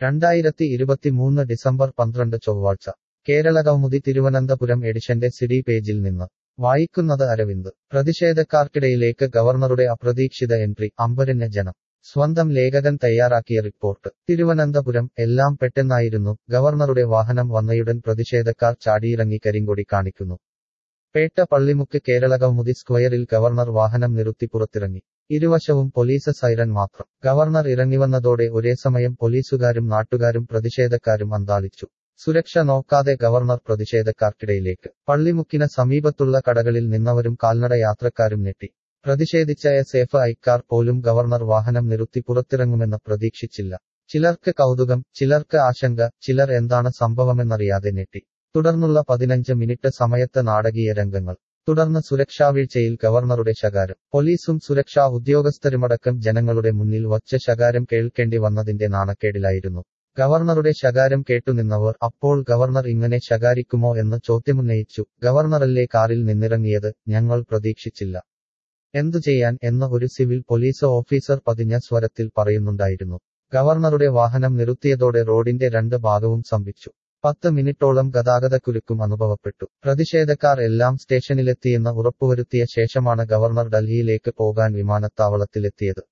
രണ്ടായിരത്തി ഇരുപത്തിമൂന്ന് ഡിസംബർ പന്ത്രണ്ട് ചൊവ്വാഴ്ച കേരള കൗമുദി തിരുവനന്തപുരം എഡിഷന്റെ സിഡി പേജിൽ നിന്ന് വായിക്കുന്നത് അരവിന്ദ് പ്രതിഷേധക്കാർക്കിടയിലേക്ക് ഗവർണറുടെ അപ്രതീക്ഷിത എൻട്രി അമ്പരഞ്ഞ ജനം സ്വന്തം ലേഖകൻ തയ്യാറാക്കിയ റിപ്പോർട്ട് തിരുവനന്തപുരം എല്ലാം പെട്ടെന്നായിരുന്നു ഗവർണറുടെ വാഹനം വന്നയുടൻ പ്രതിഷേധക്കാർ ചാടിയിറങ്ങി കരിങ്കൊടി കാണിക്കുന്നു പേട്ട പള്ളിമുക്ക് കേരള കൗമുദി സ്ക്വയറിൽ ഗവർണർ വാഹനം നിർത്തി പുറത്തിറങ്ങി ഇരുവശവും പോലീസ് സൈറൻ മാത്രം ഗവർണർ ഇറങ്ങിവന്നതോടെ ഒരേ സമയം പോലീസുകാരും നാട്ടുകാരും പ്രതിഷേധക്കാരും അന്താളിച്ചു സുരക്ഷ നോക്കാതെ ഗവർണർ പ്രതിഷേധക്കാർക്കിടയിലേക്ക് പള്ളിമുക്കിന് സമീപത്തുള്ള കടകളിൽ നിന്നവരും കാൽനട യാത്രക്കാരും ഞെട്ടി പ്രതിഷേധിച്ച എസ് എഫ് ഐക്കാർ പോലും ഗവർണർ വാഹനം നിർത്തി പുറത്തിറങ്ങുമെന്ന് പ്രതീക്ഷിച്ചില്ല ചിലർക്ക് കൗതുകം ചിലർക്ക് ആശങ്ക ചിലർ എന്താണ് സംഭവമെന്നറിയാതെ ഞെട്ടി തുടർന്നുള്ള പതിനഞ്ച് മിനിറ്റ് സമയത്ത് നാടകീയ രംഗങ്ങൾ തുടർന്ന് സുരക്ഷാവീഴ്ചയിൽ ഗവർണറുടെ ശകാരം പോലീസും സുരക്ഷാ ഉദ്യോഗസ്ഥരുമടക്കം ജനങ്ങളുടെ മുന്നിൽ വച്ച് ശകാരം കേൾക്കേണ്ടി വന്നതിന്റെ നാണക്കേടിലായിരുന്നു ഗവർണറുടെ ശകാരം കേട്ടുനിന്നവർ അപ്പോൾ ഗവർണർ ഇങ്ങനെ ശകാരിക്കുമോ എന്ന് ചോദ്യമുന്നയിച്ചു ഗവർണറല്ലേ കാറിൽ നിന്നിറങ്ങിയത് ഞങ്ങൾ പ്രതീക്ഷിച്ചില്ല എന്തു ചെയ്യാൻ എന്ന് ഒരു സിവിൽ പോലീസ് ഓഫീസർ പതിഞ്ഞ സ്വരത്തിൽ പറയുന്നുണ്ടായിരുന്നു ഗവർണറുടെ വാഹനം നിർത്തിയതോടെ റോഡിന്റെ രണ്ട് ഭാഗവും സ്തംഭിച്ചു പത്ത് മിനിറ്റോളം ഗതാഗതക്കുരുക്കും അനുഭവപ്പെട്ടു പ്രതിഷേധക്കാർ എല്ലാം സ്റ്റേഷനിലെത്തിയെന്ന് ഉറപ്പുവരുത്തിയ ശേഷമാണ് ഗവർണർ ഡൽഹിയിലേക്ക് പോകാൻ വിമാനത്താവളത്തിലെത്തിയത്